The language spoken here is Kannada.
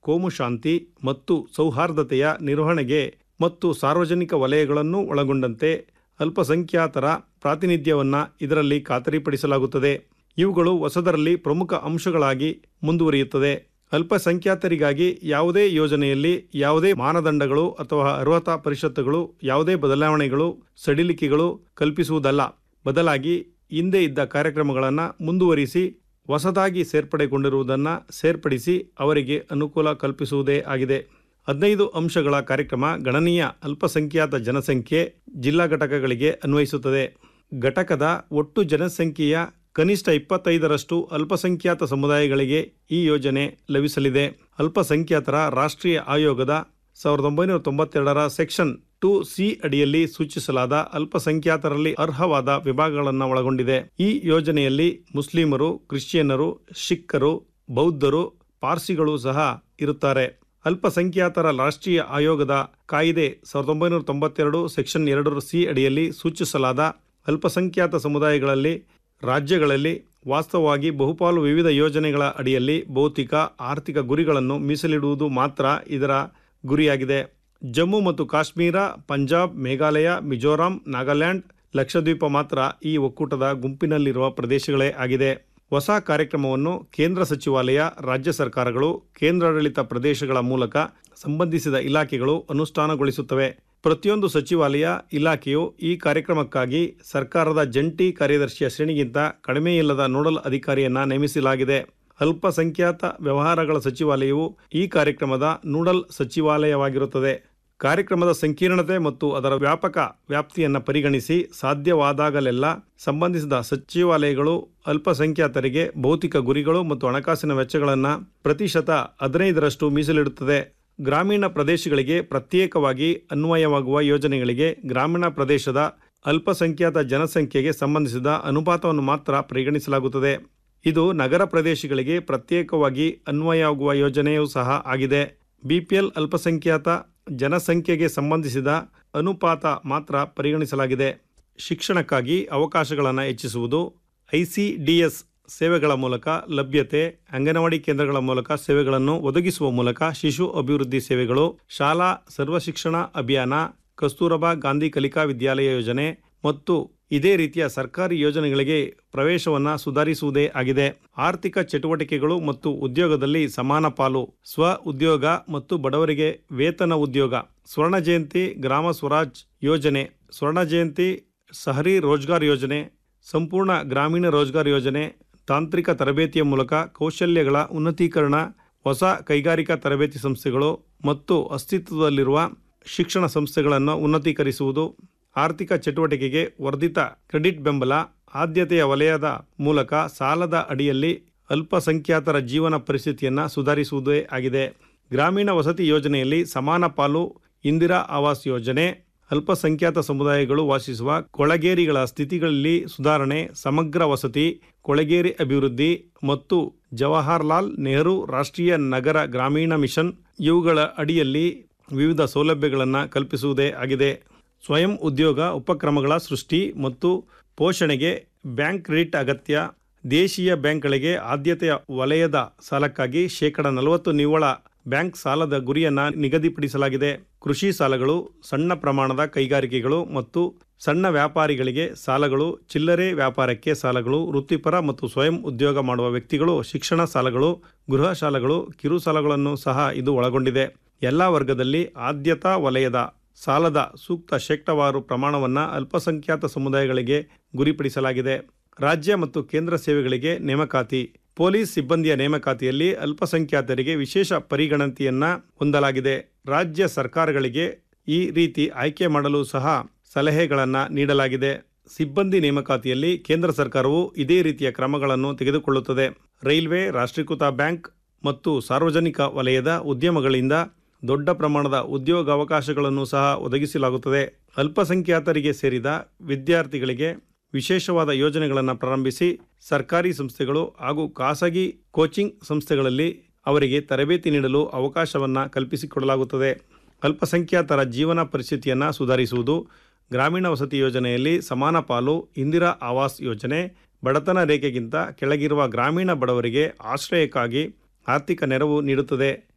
ಕೋಮು ಶಾಂತಿ ಮತ್ತು ಸೌಹಾರ್ದತೆಯ ನಿರ್ವಹಣೆಗೆ ಮತ್ತು ಸಾರ್ವಜನಿಕ ವಲಯಗಳನ್ನು ಒಳಗೊಂಡಂತೆ ಅಲ್ಪಸಂಖ್ಯಾತರ ಪ್ರಾತಿನಿಧ್ಯವನ್ನು ಇದರಲ್ಲಿ ಖಾತರಿಪಡಿಸಲಾಗುತ್ತದೆ ಇವುಗಳು ಹೊಸದರಲ್ಲಿ ಪ್ರಮುಖ ಅಂಶಗಳಾಗಿ ಮುಂದುವರಿಯುತ್ತದೆ ಅಲ್ಪಸಂಖ್ಯಾತರಿಗಾಗಿ ಯಾವುದೇ ಯೋಜನೆಯಲ್ಲಿ ಯಾವುದೇ ಮಾನದಂಡಗಳು ಅಥವಾ ಅರ್ಹತಾ ಪರಿಷತ್ತುಗಳು ಯಾವುದೇ ಬದಲಾವಣೆಗಳು ಸಡಿಲಿಕೆಗಳು ಕಲ್ಪಿಸುವುದಲ್ಲ ಬದಲಾಗಿ ಹಿಂದೆ ಇದ್ದ ಕಾರ್ಯಕ್ರಮಗಳನ್ನು ಮುಂದುವರಿಸಿ ಹೊಸದಾಗಿ ಸೇರ್ಪಡೆಗೊಂಡಿರುವುದನ್ನು ಸೇರ್ಪಡಿಸಿ ಅವರಿಗೆ ಅನುಕೂಲ ಕಲ್ಪಿಸುವುದೇ ಆಗಿದೆ ಹದಿನೈದು ಅಂಶಗಳ ಕಾರ್ಯಕ್ರಮ ಗಣನೀಯ ಅಲ್ಪಸಂಖ್ಯಾತ ಜನಸಂಖ್ಯೆ ಜಿಲ್ಲಾ ಘಟಕಗಳಿಗೆ ಅನ್ವಯಿಸುತ್ತದೆ ಘಟಕದ ಒಟ್ಟು ಜನಸಂಖ್ಯೆಯ ಕನಿಷ್ಠ ಇಪ್ಪತ್ತೈದರಷ್ಟು ಅಲ್ಪಸಂಖ್ಯಾತ ಸಮುದಾಯಗಳಿಗೆ ಈ ಯೋಜನೆ ಲಭಿಸಲಿದೆ ಅಲ್ಪಸಂಖ್ಯಾತರ ರಾಷ್ಟ್ರೀಯ ಆಯೋಗದ ಸಾವಿರದ ಒಂಬೈನೂರ ತೊಂಬತ್ತೆರಡರ ಸೆಕ್ಷನ್ ಟು ಸಿ ಅಡಿಯಲ್ಲಿ ಸೂಚಿಸಲಾದ ಅಲ್ಪಸಂಖ್ಯಾತರಲ್ಲಿ ಅರ್ಹವಾದ ವಿಭಾಗಗಳನ್ನು ಒಳಗೊಂಡಿದೆ ಈ ಯೋಜನೆಯಲ್ಲಿ ಮುಸ್ಲಿಮರು ಕ್ರಿಶ್ಚಿಯನ್ನರು ಸಿಖ್ಖರು ಬೌದ್ಧರು ಪಾರ್ಸಿಗಳು ಸಹ ಇರುತ್ತಾರೆ ಅಲ್ಪಸಂಖ್ಯಾತರ ರಾಷ್ಟ್ರೀಯ ಆಯೋಗದ ಕಾಯಿದೆ ಸಾವಿರದ ಒಂಬೈನೂರ ತೊಂಬತ್ತೆರಡು ಸೆಕ್ಷನ್ ಎರಡರ ಸಿ ಅಡಿಯಲ್ಲಿ ಸೂಚಿಸಲಾದ ಅಲ್ಪಸಂಖ್ಯಾತ ಸಮುದಾಯಗಳಲ್ಲಿ ರಾಜ್ಯಗಳಲ್ಲಿ ವಾಸ್ತವವಾಗಿ ಬಹುಪಾಲು ವಿವಿಧ ಯೋಜನೆಗಳ ಅಡಿಯಲ್ಲಿ ಭೌತಿಕ ಆರ್ಥಿಕ ಗುರಿಗಳನ್ನು ಮೀಸಲಿಡುವುದು ಮಾತ್ರ ಇದರ ಗುರಿಯಾಗಿದೆ ಜಮ್ಮು ಮತ್ತು ಕಾಶ್ಮೀರ ಪಂಜಾಬ್ ಮೇಘಾಲಯ ಮಿಜೋರಾಂ ನಾಗಾಲ್ಯಾಂಡ್ ಲಕ್ಷದ್ವೀಪ ಮಾತ್ರ ಈ ಒಕ್ಕೂಟದ ಗುಂಪಿನಲ್ಲಿರುವ ಪ್ರದೇಶಗಳೇ ಆಗಿದೆ ಹೊಸ ಕಾರ್ಯಕ್ರಮವನ್ನು ಕೇಂದ್ರ ಸಚಿವಾಲಯ ರಾಜ್ಯ ಸರ್ಕಾರಗಳು ಕೇಂದ್ರಾಡಳಿತ ಪ್ರದೇಶಗಳ ಮೂಲಕ ಸಂಬಂಧಿಸಿದ ಇಲಾಖೆಗಳು ಅನುಷ್ಠಾನಗೊಳಿಸುತ್ತವೆ ಪ್ರತಿಯೊಂದು ಸಚಿವಾಲಯ ಇಲಾಖೆಯು ಈ ಕಾರ್ಯಕ್ರಮಕ್ಕಾಗಿ ಸರ್ಕಾರದ ಜಂಟಿ ಕಾರ್ಯದರ್ಶಿಯ ಶ್ರೇಣಿಗಿಂತ ಕಡಿಮೆಯಿಲ್ಲದ ನೋಡಲ್ ಅಧಿಕಾರಿಯನ್ನ ನೇಮಿಸಲಾಗಿದೆ ಅಲ್ಪಸಂಖ್ಯಾತ ವ್ಯವಹಾರಗಳ ಸಚಿವಾಲಯವು ಈ ಕಾರ್ಯಕ್ರಮದ ನೋಡಲ್ ಸಚಿವಾಲಯವಾಗಿರುತ್ತದೆ ಕಾರ್ಯಕ್ರಮದ ಸಂಕೀರ್ಣತೆ ಮತ್ತು ಅದರ ವ್ಯಾಪಕ ವ್ಯಾಪ್ತಿಯನ್ನು ಪರಿಗಣಿಸಿ ಸಾಧ್ಯವಾದಾಗಲೆಲ್ಲ ಸಂಬಂಧಿಸಿದ ಸಚಿವಾಲಯಗಳು ಅಲ್ಪಸಂಖ್ಯಾತರಿಗೆ ಭೌತಿಕ ಗುರಿಗಳು ಮತ್ತು ಹಣಕಾಸಿನ ವೆಚ್ಚಗಳನ್ನು ಪ್ರತಿಶತ ಹದಿನೈದರಷ್ಟು ಮೀಸಲಿಡುತ್ತದೆ ಗ್ರಾಮೀಣ ಪ್ರದೇಶಗಳಿಗೆ ಪ್ರತ್ಯೇಕವಾಗಿ ಅನ್ವಯವಾಗುವ ಯೋಜನೆಗಳಿಗೆ ಗ್ರಾಮೀಣ ಪ್ರದೇಶದ ಅಲ್ಪಸಂಖ್ಯಾತ ಜನಸಂಖ್ಯೆಗೆ ಸಂಬಂಧಿಸಿದ ಅನುಪಾತವನ್ನು ಮಾತ್ರ ಪರಿಗಣಿಸಲಾಗುತ್ತದೆ ಇದು ನಗರ ಪ್ರದೇಶಗಳಿಗೆ ಪ್ರತ್ಯೇಕವಾಗಿ ಅನ್ವಯವಾಗುವ ಯೋಜನೆಯೂ ಸಹ ಆಗಿದೆ ಬಿಪಿಎಲ್ ಅಲ್ಪಸಂಖ್ಯಾತ ಜನಸಂಖ್ಯೆಗೆ ಸಂಬಂಧಿಸಿದ ಅನುಪಾತ ಮಾತ್ರ ಪರಿಗಣಿಸಲಾಗಿದೆ ಶಿಕ್ಷಣಕ್ಕಾಗಿ ಅವಕಾಶಗಳನ್ನು ಹೆಚ್ಚಿಸುವುದು ಐಸಿಡಿಎಸ್ ಸೇವೆಗಳ ಮೂಲಕ ಲಭ್ಯತೆ ಅಂಗನವಾಡಿ ಕೇಂದ್ರಗಳ ಮೂಲಕ ಸೇವೆಗಳನ್ನು ಒದಗಿಸುವ ಮೂಲಕ ಶಿಶು ಅಭಿವೃದ್ಧಿ ಸೇವೆಗಳು ಶಾಲಾ ಸರ್ವಶಿಕ್ಷಣ ಅಭಿಯಾನ ಕಸ್ತೂರಬಾ ಗಾಂಧಿ ಕಲಿಕಾ ವಿದ್ಯಾಲಯ ಯೋಜನೆ ಮತ್ತು ಇದೇ ರೀತಿಯ ಸರ್ಕಾರಿ ಯೋಜನೆಗಳಿಗೆ ಪ್ರವೇಶವನ್ನು ಸುಧಾರಿಸುವುದೇ ಆಗಿದೆ ಆರ್ಥಿಕ ಚಟುವಟಿಕೆಗಳು ಮತ್ತು ಉದ್ಯೋಗದಲ್ಲಿ ಸಮಾನ ಪಾಲು ಸ್ವ ಉದ್ಯೋಗ ಮತ್ತು ಬಡವರಿಗೆ ವೇತನ ಉದ್ಯೋಗ ಸ್ವರ್ಣ ಜಯಂತಿ ಗ್ರಾಮ ಸ್ವರಾಜ್ ಯೋಜನೆ ಸ್ವರ್ಣ ಜಯಂತಿ ಸಹರಿ ರೋಜ್ಗಾರ್ ಯೋಜನೆ ಸಂಪೂರ್ಣ ಗ್ರಾಮೀಣ ರೋಜ್ಗಾರ್ ಯೋಜನೆ ತಾಂತ್ರಿಕ ತರಬೇತಿಯ ಮೂಲಕ ಕೌಶಲ್ಯಗಳ ಉನ್ನತೀಕರಣ ಹೊಸ ಕೈಗಾರಿಕಾ ತರಬೇತಿ ಸಂಸ್ಥೆಗಳು ಮತ್ತು ಅಸ್ತಿತ್ವದಲ್ಲಿರುವ ಶಿಕ್ಷಣ ಸಂಸ್ಥೆಗಳನ್ನು ಉನ್ನತೀಕರಿಸುವುದು ಆರ್ಥಿಕ ಚಟುವಟಿಕೆಗೆ ವರ್ಧಿತ ಕ್ರೆಡಿಟ್ ಬೆಂಬಲ ಆದ್ಯತೆಯ ವಲಯದ ಮೂಲಕ ಸಾಲದ ಅಡಿಯಲ್ಲಿ ಅಲ್ಪಸಂಖ್ಯಾತರ ಜೀವನ ಪರಿಸ್ಥಿತಿಯನ್ನು ಸುಧಾರಿಸುವುದೇ ಆಗಿದೆ ಗ್ರಾಮೀಣ ವಸತಿ ಯೋಜನೆಯಲ್ಲಿ ಸಮಾನ ಪಾಲು ಇಂದಿರಾ ಆವಾಸ್ ಯೋಜನೆ ಅಲ್ಪಸಂಖ್ಯಾತ ಸಮುದಾಯಗಳು ವಾಸಿಸುವ ಕೊಳಗೇರಿಗಳ ಸ್ಥಿತಿಗಳಲ್ಲಿ ಸುಧಾರಣೆ ಸಮಗ್ರ ವಸತಿ ಕೊಳಗೇರಿ ಅಭಿವೃದ್ಧಿ ಮತ್ತು ಜವಾಹರ್ಲಾಲ್ ನೆಹರು ರಾಷ್ಟ್ರೀಯ ನಗರ ಗ್ರಾಮೀಣ ಮಿಷನ್ ಇವುಗಳ ಅಡಿಯಲ್ಲಿ ವಿವಿಧ ಸೌಲಭ್ಯಗಳನ್ನು ಕಲ್ಪಿಸುವುದೇ ಆಗಿದೆ ಸ್ವಯಂ ಉದ್ಯೋಗ ಉಪಕ್ರಮಗಳ ಸೃಷ್ಟಿ ಮತ್ತು ಪೋಷಣೆಗೆ ಬ್ಯಾಂಕ್ ಕ್ರೆಡಿಟ್ ಅಗತ್ಯ ದೇಶೀಯ ಬ್ಯಾಂಕ್ಗಳಿಗೆ ಆದ್ಯತೆಯ ವಲಯದ ಸಾಲಕ್ಕಾಗಿ ಶೇಕಡ ನಲವತ್ತು ನಿವ್ವಳ ಬ್ಯಾಂಕ್ ಸಾಲದ ಗುರಿಯನ್ನು ನಿಗದಿಪಡಿಸಲಾಗಿದೆ ಕೃಷಿ ಸಾಲಗಳು ಸಣ್ಣ ಪ್ರಮಾಣದ ಕೈಗಾರಿಕೆಗಳು ಮತ್ತು ಸಣ್ಣ ವ್ಯಾಪಾರಿಗಳಿಗೆ ಸಾಲಗಳು ಚಿಲ್ಲರೆ ವ್ಯಾಪಾರಕ್ಕೆ ಸಾಲಗಳು ವೃತ್ತಿಪರ ಮತ್ತು ಸ್ವಯಂ ಉದ್ಯೋಗ ಮಾಡುವ ವ್ಯಕ್ತಿಗಳು ಶಿಕ್ಷಣ ಸಾಲಗಳು ಗೃಹ ಸಾಲಗಳು ಕಿರು ಸಾಲಗಳನ್ನು ಸಹ ಇದು ಒಳಗೊಂಡಿದೆ ಎಲ್ಲ ವರ್ಗದಲ್ಲಿ ಆದ್ಯತಾ ವಲಯದ ಸಾಲದ ಸೂಕ್ತ ಶೇಕಡಾವಾರು ಪ್ರಮಾಣವನ್ನು ಅಲ್ಪಸಂಖ್ಯಾತ ಸಮುದಾಯಗಳಿಗೆ ಗುರಿಪಡಿಸಲಾಗಿದೆ ರಾಜ್ಯ ಮತ್ತು ಕೇಂದ್ರ ಸೇವೆಗಳಿಗೆ ನೇಮಕಾತಿ ಪೊಲೀಸ್ ಸಿಬ್ಬಂದಿಯ ನೇಮಕಾತಿಯಲ್ಲಿ ಅಲ್ಪಸಂಖ್ಯಾತರಿಗೆ ವಿಶೇಷ ಪರಿಗಣತಿಯನ್ನ ಹೊಂದಲಾಗಿದೆ ರಾಜ್ಯ ಸರ್ಕಾರಗಳಿಗೆ ಈ ರೀತಿ ಆಯ್ಕೆ ಮಾಡಲು ಸಹ ಸಲಹೆಗಳನ್ನು ನೀಡಲಾಗಿದೆ ಸಿಬ್ಬಂದಿ ನೇಮಕಾತಿಯಲ್ಲಿ ಕೇಂದ್ರ ಸರ್ಕಾರವು ಇದೇ ರೀತಿಯ ಕ್ರಮಗಳನ್ನು ತೆಗೆದುಕೊಳ್ಳುತ್ತದೆ ರೈಲ್ವೆ ರಾಷ್ಟ್ರೀಕೃತ ಬ್ಯಾಂಕ್ ಮತ್ತು ಸಾರ್ವಜನಿಕ ವಲಯದ ಉದ್ಯಮಗಳಿಂದ ದೊಡ್ಡ ಪ್ರಮಾಣದ ಉದ್ಯೋಗಾವಕಾಶಗಳನ್ನು ಸಹ ಒದಗಿಸಲಾಗುತ್ತದೆ ಅಲ್ಪಸಂಖ್ಯಾತರಿಗೆ ಸೇರಿದ ವಿದ್ಯಾರ್ಥಿಗಳಿಗೆ ವಿಶೇಷವಾದ ಯೋಜನೆಗಳನ್ನು ಪ್ರಾರಂಭಿಸಿ ಸರ್ಕಾರಿ ಸಂಸ್ಥೆಗಳು ಹಾಗೂ ಖಾಸಗಿ ಕೋಚಿಂಗ್ ಸಂಸ್ಥೆಗಳಲ್ಲಿ ಅವರಿಗೆ ತರಬೇತಿ ನೀಡಲು ಅವಕಾಶವನ್ನು ಕಲ್ಪಿಸಿಕೊಡಲಾಗುತ್ತದೆ ಅಲ್ಪಸಂಖ್ಯಾತರ ಜೀವನ ಪರಿಸ್ಥಿತಿಯನ್ನು ಸುಧಾರಿಸುವುದು ಗ್ರಾಮೀಣ ವಸತಿ ಯೋಜನೆಯಲ್ಲಿ ಸಮಾನ ಪಾಲು ಇಂದಿರಾ ಆವಾಸ್ ಯೋಜನೆ ಬಡತನ ರೇಖೆಗಿಂತ ಕೆಳಗಿರುವ ಗ್ರಾಮೀಣ ಬಡವರಿಗೆ ಆಶ್ರಯಕ್ಕಾಗಿ ಆರ್ಥಿಕ ನೆರವು ನೀಡುತ್ತದೆ